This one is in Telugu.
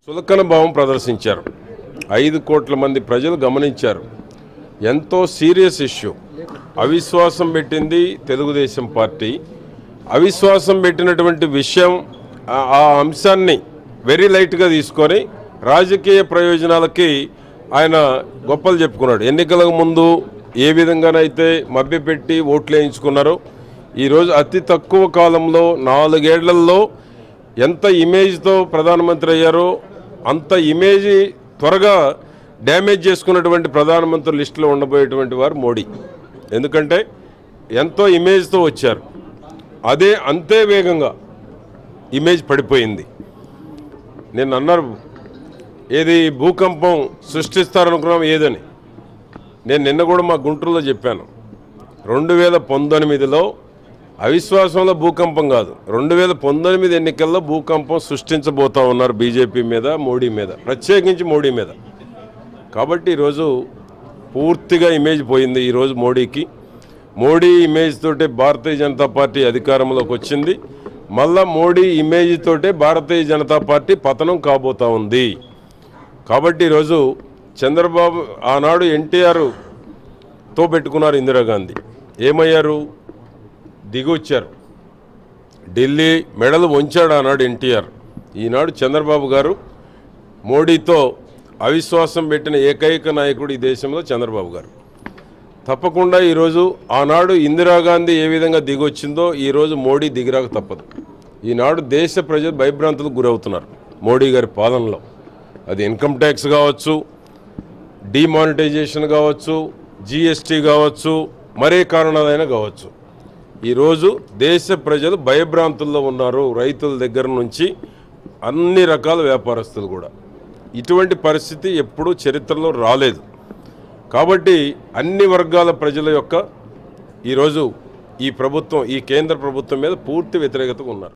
చులకన భావం ప్రదర్శించారు ఐదు కోట్ల మంది ప్రజలు గమనించారు ఎంతో సీరియస్ ఇష్యూ అవిశ్వాసం పెట్టింది తెలుగుదేశం పార్టీ అవిశ్వాసం పెట్టినటువంటి విషయం ఆ- ఆ అంశాన్ని వెరీ లైట్గా తీసుకొని రాజకీయ ప్రయోజనాలకి ఆయన గొప్పలు చెప్పుకున్నాడు ఎన్నికలకు ముందు ఏ విధంగానైతే మభ్యపెట్టి ఓట్లు వేయించుకున్నారో ఈరోజు అతి తక్కువ కాలంలో నాలుగేళ్లలో ఎంత ఇమేజ్తో ప్రధానమంత్రి అయ్యారో అంత ఇమేజ్ త్వరగా డ్యామేజ్ చేసుకున్నటువంటి ప్రధానమంత్రి లిస్టులో ఉండబోయేటువంటి వారు మోడీ ఎందుకంటే ఎంతో ఇమేజ్తో వచ్చారు అదే అంతే వేగంగా ఇమేజ్ పడిపోయింది నేను అన్నారు ఏది భూకంపం సృష్టిస్తారనుకున్నాం ఏదని నేను నిన్న కూడా మా గుంటూరులో చెప్పాను రెండు వేల పంతొమ్మిదిలో అవిశ్వాసంలో భూకంపం కాదు రెండు వేల పంతొమ్మిది ఎన్నికల్లో భూకంపం సృష్టించబోతా ఉన్నారు బీజేపీ మీద మోడీ మీద ప్రత్యేకించి మోడీ మీద కాబట్టి ఈరోజు పూర్తిగా ఇమేజ్ పోయింది ఈరోజు మోడీకి మోడీ ఇమేజ్ తోటే భారతీయ జనతా పార్టీ అధికారంలోకి వచ్చింది మళ్ళా మోడీ ఇమేజ్ తోటే భారతీయ జనతా పార్టీ పతనం కాబోతా ఉంది కాబట్టి ఈరోజు చంద్రబాబు ఆనాడు ఎన్టీఆర్తో పెట్టుకున్నారు ఇందిరాగాంధీ ఏమయ్యారు దిగొచ్చారు ఢిల్లీ మెడలు వంచాడు ఆనాడు ఎన్టీఆర్ ఈనాడు చంద్రబాబు గారు మోడీతో అవిశ్వాసం పెట్టిన ఏకైక నాయకుడు ఈ దేశంలో చంద్రబాబు గారు తప్పకుండా ఈరోజు ఆనాడు ఇందిరాగాంధీ ఏ విధంగా దిగొచ్చిందో ఈరోజు మోడీ దిగిరాక తప్పదు ఈనాడు దేశ ప్రజలు భయభ్రాంతులకు గురవుతున్నారు మోడీ గారి పాలనలో అది ఇన్కమ్ ట్యాక్స్ కావచ్చు డిమానిటైజేషన్ కావచ్చు జిఎస్టీ కావచ్చు మరే కారణాలైనా కావచ్చు ఈరోజు దేశ ప్రజలు భయభ్రాంతుల్లో ఉన్నారు రైతుల దగ్గర నుంచి అన్ని రకాల వ్యాపారస్తులు కూడా ఇటువంటి పరిస్థితి ఎప్పుడూ చరిత్రలో రాలేదు కాబట్టి అన్ని వర్గాల ప్రజల యొక్క ఈరోజు ఈ ప్రభుత్వం ఈ కేంద్ర ప్రభుత్వం మీద పూర్తి వ్యతిరేకతగా ఉన్నారు